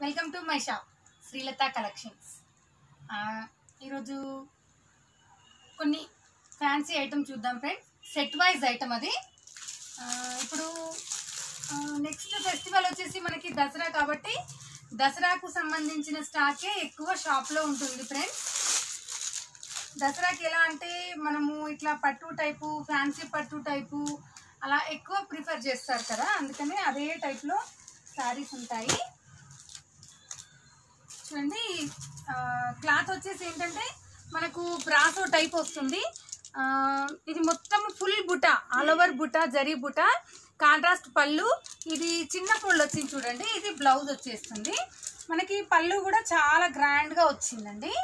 welcome to my shop Srilatha collections ఆ, ఈరోజు కొన్ని ఫ్యాన్సీ ఐటమ్ చూద్దాం ఫ్రెండ్ సెట్ వైజ్ ఐటమ్ అది ఆ, ఇప్పుడు నెక్స్ట్ ఫెస్టివల్ వచ్చేసి మనకి దసరా కాబట్టి దసరాకు సంబంధించిన స్టాకే ఎక్కువ షాప్లో ఉంటుంది ఫ్రెండ్స్ దసరాకి ఎలా అంటే మనము ఇట్లా పట్టు టైపు ఫ్యాన్సీ పట్టు టైపు అలా ఎక్కువ ప్రిఫర్ చేస్తారు కదా అందుకని అదే టైప్లో శారీస్ ఉంటాయి చూడండి ఆ, క్లాత్ వచ్చేసి ఏంటంటే మనకు బ్రాసో టైప్ వస్తుంది ఆ, ఇది మొత్తం ఫుల్ బుట్ట ఆల్ ఓవర్ బుట్ట జరీ బుట్ట కాంట్రాస్ట్ పళ్ళు ఇది చిన్న పళ్ళు వచ్చింది చూడండి ఇది బ్లౌజ్ వచ్చేస్తుంది మనకి పళ్ళు కూడా చాలా గ్రాండ్గా వచ్చిందండి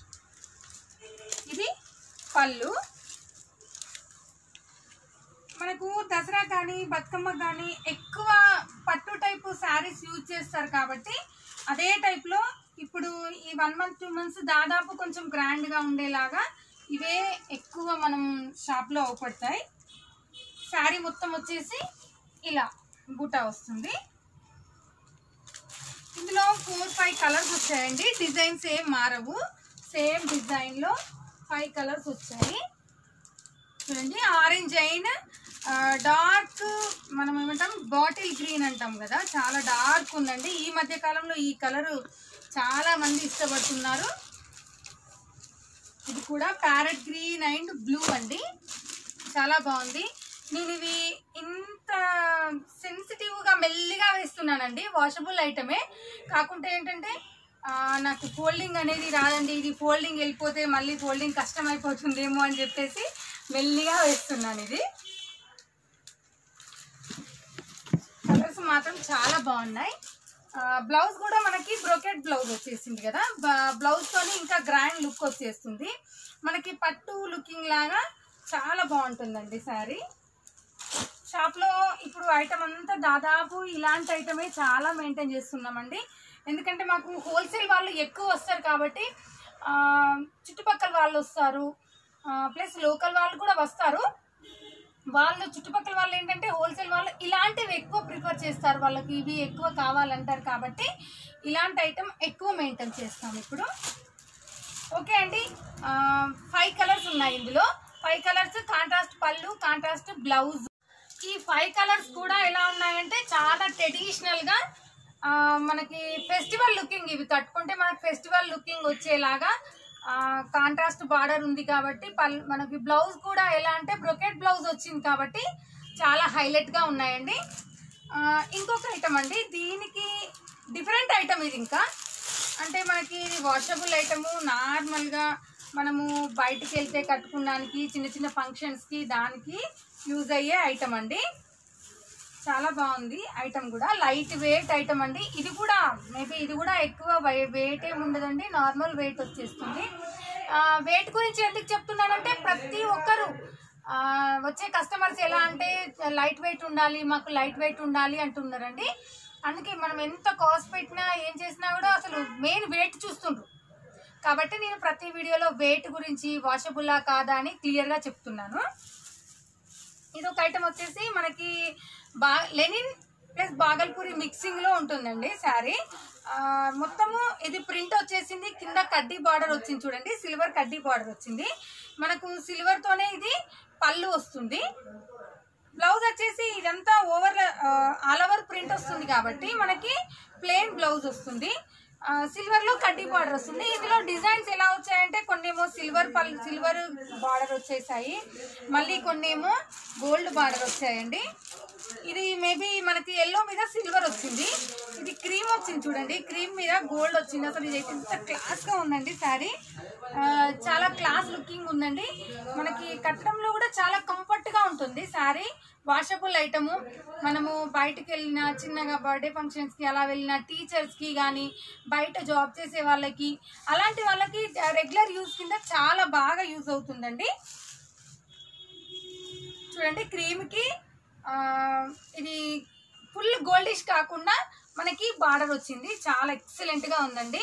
ఇది పళ్ళు మనకు దసరా కానీ బతుకమ్మ కానీ ఎక్కువ పట్టు టైపు శారీస్ యూజ్ చేస్తారు కాబట్టి అదే టైప్లో ఇప్పుడు ఈ వన్ మంత్ టూ మంత్స్ దాదాపు కొంచెం గ్రాండ్గా ఉండేలాగా ఇవే ఎక్కువ మనం షాప్లో అవపడతాయి శారీ మొత్తం వచ్చేసి ఇలా బూటా వస్తుంది ఇందులో ఫోర్ ఫైవ్ కలర్స్ వచ్చాయండి డిజైన్స్ ఏం మారవు సేమ్ డిజైన్లో ఫైవ్ కలర్స్ వచ్చాయి చూడండి ఆరెంజ్ అయిన్ డార్క్ మనం ఏమంటాం బాటిల్ గ్రీన్ అంటాం కదా చాలా డార్క్ ఉందండి ఈ మధ్య కాలంలో ఈ కలరు చాలా మంది ఇష్టపడుతున్నారు ఇది కూడా ప్యారెట్ గ్రీన్ అండ్ బ్లూ అండి చాలా బాగుంది నేను ఇవి ఇంత సెన్సిటివ్గా మెల్లిగా వేస్తున్నానండి వాషబుల్ ఐటమే కాకుంటే ఏంటంటే ఆ, నాకు ఫోల్డింగ్ అనేది రాదండి ఇది ఫోల్డింగ్ వెళ్ళిపోతే మళ్ళీ ఫోల్డింగ్ కష్టం అయిపోతుందేమో అని చెప్పేసి మెల్లిగా వేస్తున్నాను ఇది కలర్స్ మాత్రం చాలా బాగున్నాయి ఆ, బ్లౌజ్ కూడా మనకి బ్రోకెట్ బ్లౌజ్ వచ్చేసింది కదా బ- బ్లౌజ్ తోని ఇంకా గ్రాండ్ లుక్ వచ్చేస్తుంది మనకి పట్టు లుకింగ్ లాగా చాలా బాగుంటుందండి శారీ షాప్లో ఇప్పుడు ఐటమ్ అంతా దాదాపు ఇలాంటి ఐటమే చాలా మెయింటైన్ చేస్తున్నామండి ఎందుకంటే మాకు హోల్సేల్ వాళ్ళు ఎక్కువ వస్తారు కాబట్టి ఆ, చుట్టుపక్కల వాళ్ళు వస్తారు ప్లస్ లోకల్ వాళ్ళు కూడా వస్తారు వాళ్ళు చుట్టుపక్కల వాళ్ళు ఏంటంటే హోల్సేల్ వాళ్ళు ఇలాంటివి ఎక్కువ ప్రిఫర్ చేస్తారు వాళ్ళకి ఇవి ఎక్కువ కావాలంటారు కాబట్టి ఇలాంటి ఐటమ్ ఎక్కువ మెయింటైన్ చేస్తాం ఇప్పుడు ఓకే అండి ఫైవ్ కలర్స్ ఉన్నాయి ఇందులో ఫైవ్ కలర్స్ కాంట్రాస్ట్ పళ్ళు కాంట్రాస్ట్ బ్లౌజ్ ఈ ఫైవ్ కలర్స్ కూడా ఎలా ఉన్నాయంటే చాలా ట్రెడిషనల్గా మనకి ఫెస్టివల్ లుకింగ్ ఇవి కట్టుకుంటే మనకి ఫెస్టివల్ లుకింగ్ వచ్చేలాగా కాంట్రాస్ట్ బార్డర్ ఉంది కాబట్టి పల్ మనకి బ్లౌజ్ కూడా ఎలా అంటే బ్రొకెట్ బ్లౌజ్ వచ్చింది కాబట్టి చాలా హైలైట్గా ఉన్నాయండి ఆ, ఇంకొక ఐటమ్ అండి దీనికి డిఫరెంట్ ఐటమ్ ఇది ఇంకా అంటే మనకి ఇది వాషబుల్ ఐటము నార్మల్గా మనము బయటికి వెళ్తే కట్టుకోవడానికి చిన్న చిన్న ఫంక్షన్స్కి దానికి యూజ్ అయ్యే ఐటమ్ అండి చాలా బాగుంది ఐటమ్ కూడా లైట్ వెయిట్ ఐటమ్ అండి ఇది కూడా మేబీ ఇది కూడా ఎక్కువ వెయిట్ ఏమి ఉండదండి నార్మల్ వెయిట్ వచ్చేస్తుంది వెయిట్ గురించి ఎందుకు చెప్తున్నానంటే ప్రతి ఒక్కరు ఆ, వచ్చే కస్టమర్స్ ఎలా అంటే లైట్ వెయిట్ ఉండాలి మాకు లైట్ వెయిట్ ఉండాలి అంటున్నారండి అందుకే మనం ఎంత కాస్ట్ పెట్టినా ఏం చేసినా కూడా అసలు మెయిన్ వెయిట్ చూస్తుండ్రు కాబట్టి నేను ప్రతి వీడియోలో వెయిట్ గురించి వాషబుల్లా కాదా అని క్లియర్గా చెప్తున్నాను ఇది ఒక ఐటమ్ వచ్చేసి మనకి బా లెనిన్ ప్లస్ బాగల్పూరి మిక్సింగ్ లో ఉంటుందండి శారీ ఆ, మొత్తము ఇది ప్రింట్ వచ్చేసింది కింద కడ్డీ బార్డర్ వచ్చింది చూడండి సిల్వర్ కడ్డీ బార్డర్ వచ్చింది మనకు సిల్వర్ తోనే ఇది పళ్ళు వస్తుంది బ్లౌజ్ వచ్చేసి ఇదంతా ఓవర్ ఆల్ ఓవర్ ప్రింట్ వస్తుంది కాబట్టి మనకి ప్లెయిన్ బ్లౌజ్ వస్తుంది ఆ, సిల్వర్ లో కడ్డీ బార్డర్ వస్తుంది ఇందులో డిజైన్స్ ఎలా వచ్చాయంటే కొన్ని ఏమో సిల్వర్ పల్ సిల్వర్ బార్డర్ వచ్చేసాయి మళ్ళీ కొన్ని ఏమో గోల్డ్ బార్డర్ వచ్చాయండి ఇది మేబీ మనకి ఎల్లో మీద సిల్వర్ వచ్చింది ఇది క్రీమ్ వచ్చింది చూడండి క్రీమ్ మీద గోల్డ్ వచ్చింది అసలు ఇది ఎంత క్లాస్ గా ఉందండి శారీ ఆ, చాలా క్లాస్ లుకింగ్ ఉందండి మనకి కట్టడంలో కూడా చాలా కంఫర్ట్ గా ఉంటుంది శారీ వాషబుల్ ఐటము మనము బయటకు వెళ్ళిన చిన్నగా బర్త్డే ఫంక్షన్స్కి అలా వెళ్ళిన టీచర్స్కి కానీ బయట జాబ్ చేసే వాళ్ళకి అలాంటి వాళ్ళకి రెగ్యులర్ యూజ్ కింద చాలా బాగా యూజ్ అవుతుందండి చూడండి క్రీమ్కి ఇది ఫుల్ గోల్డిష్ కాకుండా మనకి బార్డర్ వచ్చింది చాలా ఎక్సలెంట్గా ఉందండి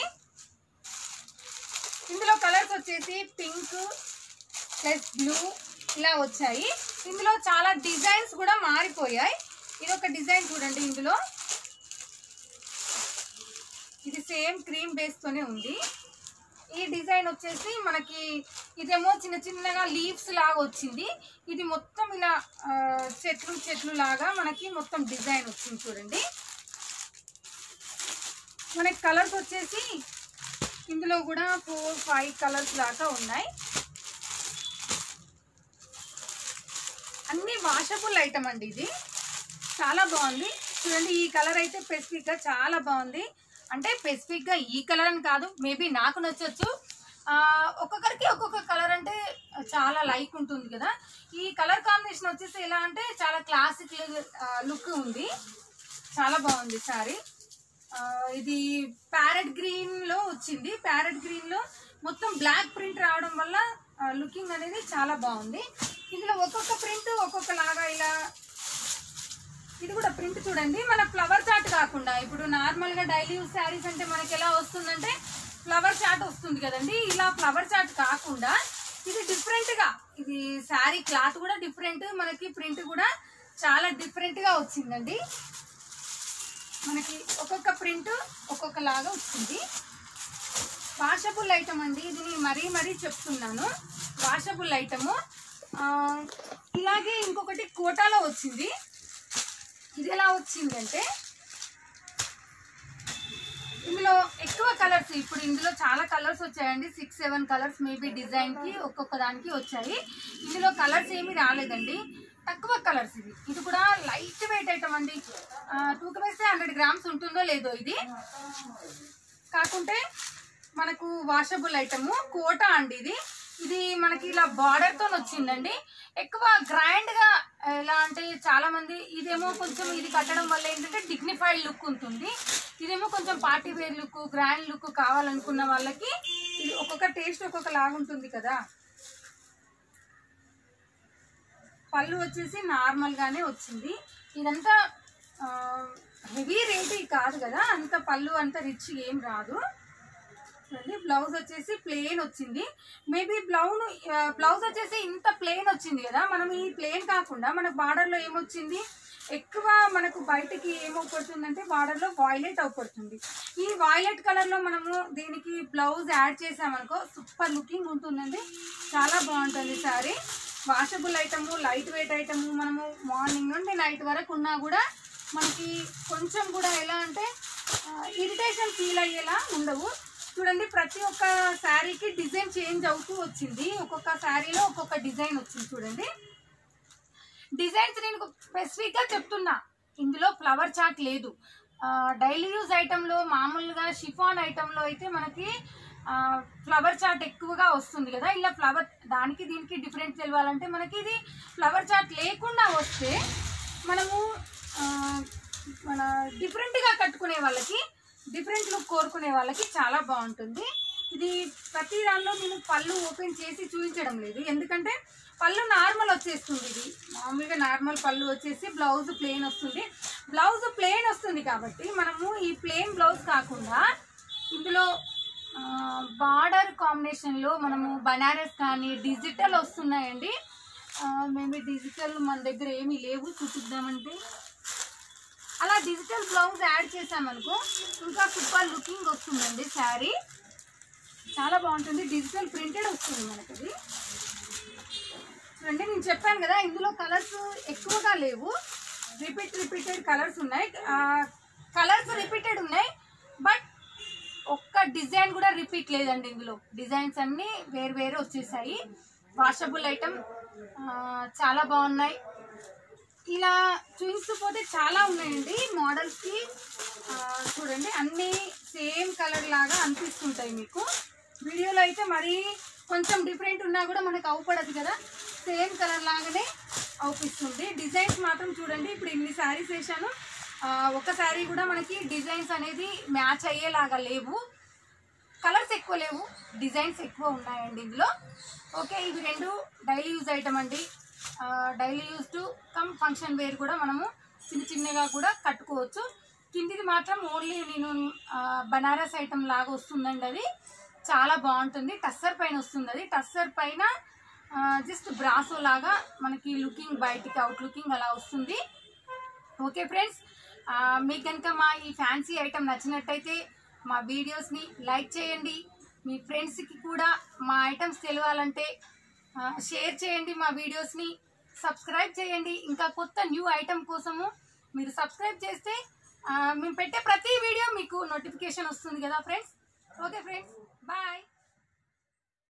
ఇందులో కలర్స్ వచ్చేసి పింక్ ప్లస్ బ్లూ ఇలా వచ్చాయి ఇందులో చాలా డిజైన్స్ కూడా మారిపోయాయి ఇది ఒక డిజైన్ చూడండి ఇందులో ఇది సేమ్ క్రీమ్ బేస్తోనే ఉంది ఈ డిజైన్ వచ్చేసి మనకి ఇదేమో చిన్న చిన్నగా లీవ్స్ లాగా వచ్చింది ఇది మొత్తం ఇలా ఆ, చెట్లు చెట్లు లాగా మనకి మొత్తం డిజైన్ వచ్చింది చూడండి మనకి కలర్స్ వచ్చేసి ఇందులో కూడా ఫోర్ ఫైవ్ కలర్స్ దాకా ఉన్నాయి అన్ని వాషబుల్ ఐటమ్ అండి ఇది చాలా బాగుంది చూడండి ఈ కలర్ అయితే స్పెసిఫిక్ గా చాలా బాగుంది అంటే స్పెసిఫిక్ గా ఈ కలర్ అని కాదు మేబీ నాకు నచ్చొచ్చు ఆ, ఒక్కొక్కరికి ఒక్కొక్క కలర్ అంటే చాలా లైక్ ఉంటుంది కదా ఈ కలర్ కాంబినేషన్ వచ్చేసి ఎలా అంటే చాలా క్లాసిక్ లుక్ ఉంది చాలా బాగుంది సారీ ఇది ప్యారెట్ గ్రీన్ లో వచ్చింది ప్యారెట్ గ్రీన్ లో మొత్తం బ్లాక్ ప్రింట్ రావడం వల్ల లుకింగ్ అనేది చాలా బాగుంది ఇందులో ఒక్కొక్క ప్రింట్ ఒక్కొక్క లాగా ఇలా ఇది కూడా ప్రింట్ చూడండి మన ఫ్లవర్ చాట్ కాకుండా ఇప్పుడు నార్మల్ గా డైలీ యూస్ శారీస్ అంటే మనకి ఎలా వస్తుందంటే ఫ్లవర్ చాట్ వస్తుంది కదండి ఇలా ఫ్లవర్ చాట్ కాకుండా ఇది డిఫరెంట్ గా ఇది శారీ క్లాత్ కూడా డిఫరెంట్ మనకి ప్రింట్ కూడా చాలా డిఫరెంట్ గా వచ్చిందండి మనకి ఒక్కొక్క ప్రింట్ ఒక్కొక్క లాగా వచ్చింది వాషబుల్ ఐటమ్ అండి ఇది నేను మరీ మరీ చెప్తున్నాను వాషబుల్ ఐటము ఇలాగే ఇంకొకటి కోటాలో వచ్చింది ఇది ఎలా వచ్చిందంటే ఇందులో ఎక్కువ కలర్స్ ఇప్పుడు ఇందులో చాలా కలర్స్ వచ్చాయండి six seven colours maybe design కి ఒక్కొక్క దానికి వచ్చాయి ఇందులో కలర్స్ ఏమీ రాలేదండి తక్కువ కలర్స్ ఇది ఇది కూడా లైట్ వెయిట్ ఐటమ్ అండి టూ వేస్తే హండ్రెడ్ గ్రామ్స్ ఉంటుందో లేదో ఇది కాకుంటే మనకు వాషబుల్ ఐటమ్ కోటా అండి ఇది ఇది మనకి ఇలా బార్డర్ తో వచ్చిందండి ఎక్కువ గ్రాండ్ గా ఎలా అంటే చాలా మంది ఇదేమో కొంచెం ఇది కట్టడం వల్ల ఏంటంటే డిగ్నిఫైడ్ లుక్ ఉంటుంది ఇదేమో కొంచెం party wear look grand look కావాలనుకున్న వాళ్ళకి ఇది ఒక్కొక్క టేస్ట్ ఒక్కొక్క లాగా ఉంటుంది కదా పళ్ళు వచ్చేసి నార్మల్ గానే వచ్చింది ఇదంతా హెవీ రేట్ కాదు కదా అంత పళ్ళు అంత రిచ్ ఏం రాదు చూడండి బ్లౌజ్ వచ్చేసి ప్లెయిన్ వచ్చింది మేబీ బ్లౌజ్ బ్లౌజ్ వచ్చేసి ఇంత ప్లెయిన్ వచ్చింది కదా మనం ఈ ప్లెయిన్ కాకుండా మన బార్డర్ లో ఏమొచ్చింది ఎక్కువ మనకు బయటకి ఏమవుపడుతుందంటే బార్డర్ లో వాయిలెట్ అవుపడుతుంది ఈ వాయిలెట్ కలర్ లో మనము దీనికి బ్లౌజ్ యాడ్ చేసామనుకో సూపర్ లుకింగ్ ఉంటుందండి చాలా బాగుంటుంది sari washable item light weight item మనము మార్నింగ్ నుండి నైట్ వరకు ఉన్నా కూడా మనకి కొంచెం కూడా ఎలా అంటే ఇరిటేషన్ ఫీల్ అయ్యేలా ఉండవు చూడండి ప్రతి ఒక్క శారీకి డిజైన్ చేంజ్ అవుతూ వచ్చింది ఒక్కొక్క శారీలో ఒక్కొక్క డిజైన్ వచ్చింది చూడండి డిజైన్స్ నేను స్పెసిఫిక్ గా చెప్తున్నా ఇందులో ఫ్లవర్ చాట్ లేదు డైలీ యూజ్ ఐటెంలో మామూలుగా షిఫాన్ ఐటెంలో అయితే మనకి ఫ్లవర్ చాట్ ఎక్కువగా వస్తుంది కదా ఇలా ఫ్లవర్ దానికి దీనికి డిఫరెన్స్ తెలియాలంటే మనకి ఇది ఫ్లవర్ చాట్ లేకుండా వస్తే మనము ఆ, మన డిఫరెంట్గా కట్టుకునే వాళ్ళకి డిఫరెంట్ లుక్ కోరుకునే వాళ్ళకి చాలా బాగుంటుంది ఇది ప్రతి దానిలో నేను పళ్ళు ఓపెన్ చేసి చూపించడం లేదు ఎందుకంటే పళ్ళు నార్మల్ వచ్చేస్తుంది ఇది మామూలుగా నార్మల్ పళ్ళు వచ్చేసి బ్లౌజ్ ప్లెయిన్ వస్తుంది బ్లౌజ్ ప్లెయిన్ వస్తుంది కాబట్టి మనము ఈ ప్లెయిన్ బ్లౌజ్ కాకుండా ఇందులో బార్డర్ కాంబినేషన్లో మనము బనారస్ కానీ డిజిటల్ వస్తున్నాయండి ఆ, మేము డిజిటల్ మన దగ్గర ఏమీ లేవు చూపిద్దామంటే అలా డిజిటల్ బ్లౌజ్ యాడ్ చేసామనుకో ఇంకా సూపర్ లుకింగ్ వస్తుందండి శారీ చాలా బాగుంటుంది డిజిటల్ ప్రింటెడ్ వస్తుంది మనకి అది చూడండి నేను చెప్పాను కదా ఇందులో కలర్స్ ఎక్కువగా లేవు రిపీట్ రిపీటెడ్ కలర్స్ ఉన్నాయి కలర్స్ రిపీటెడ్ ఉన్నాయి బట్ ఒక్క డిజైన్ కూడా రిపీట్ లేదండి ఇందులో డిజైన్స్ అన్నీ వేరు వేరు వచ్చేసాయి వాషబుల్ ఐటమ్ చాలా బాగున్నాయి ఇలా చూపిస్తూ పోతే చాలా ఉన్నాయండి మోడల్స్కి చూడండి అన్నీ సేమ్ కలర్ లాగా అనిపిస్తుంటాయి మీకు వీడియోలో అయితే మరీ కొంచెం డిఫరెంట్ ఉన్నా కూడా మనకు అవుపడదు కదా సేమ్ కలర్ లాగానే అవుపిస్తుంది డిజైన్స్ మాత్రం చూడండి ఇప్పుడు ఇన్ని శారీస్ వేసాను ఆ, ఒక శారీ కూడా మనకి డిజైన్స్ అనేది మ్యాచ్ అయ్యేలాగా లేవు కలర్స్ ఎక్కువ లేవు డిజైన్స్ ఎక్కువ ఉన్నాయండి ఇందులో ఓకే ఇవి రెండు డైలీ యూజ్ ఐటమ్ అండి daily use to cum function wear కూడా మనము చిన్న చిన్నగా కూడా కట్టుకోవచ్చు కిందిది మాత్రం ఓన్లీ నేను ఆ, బనారస్ ఐటమ్ లాగా వస్తుందండి అది చాలా బాగుంటుంది టస్సర్ పైన వస్తుంది అది టస్సర్ పైన జస్ట్ బ్రాసో లాగా మనకి లుకింగ్ బయటికి అవుట్ లుకింగ్ అలా వస్తుంది ఓకే ఫ్రెండ్స్ మీకు కనుక మా ఈ ఫ్యాన్సీ ఐటమ్ నచ్చినట్టయితే మా వీడియోస్ని లైక్ చేయండి మీ ఫ్రెండ్స్కి కూడా మా ఐటమ్స్ తెలియాలంటే ఆ, షేర్ చేయండి మా వీడియోస్ని సబ్స్క్రైబ్ చేయండి ఇంకా కొత్త న్యూ ఐటమ్ కోసము మీరు సబ్స్క్రైబ్ చేస్తే ఆ, మేము పెట్టే ప్రతి వీడియో మీకు నోటిఫికేషన్ వస్తుంది కదా ఫ్రెండ్స్ ఓకే ఫ్రెండ్స్ బాయ్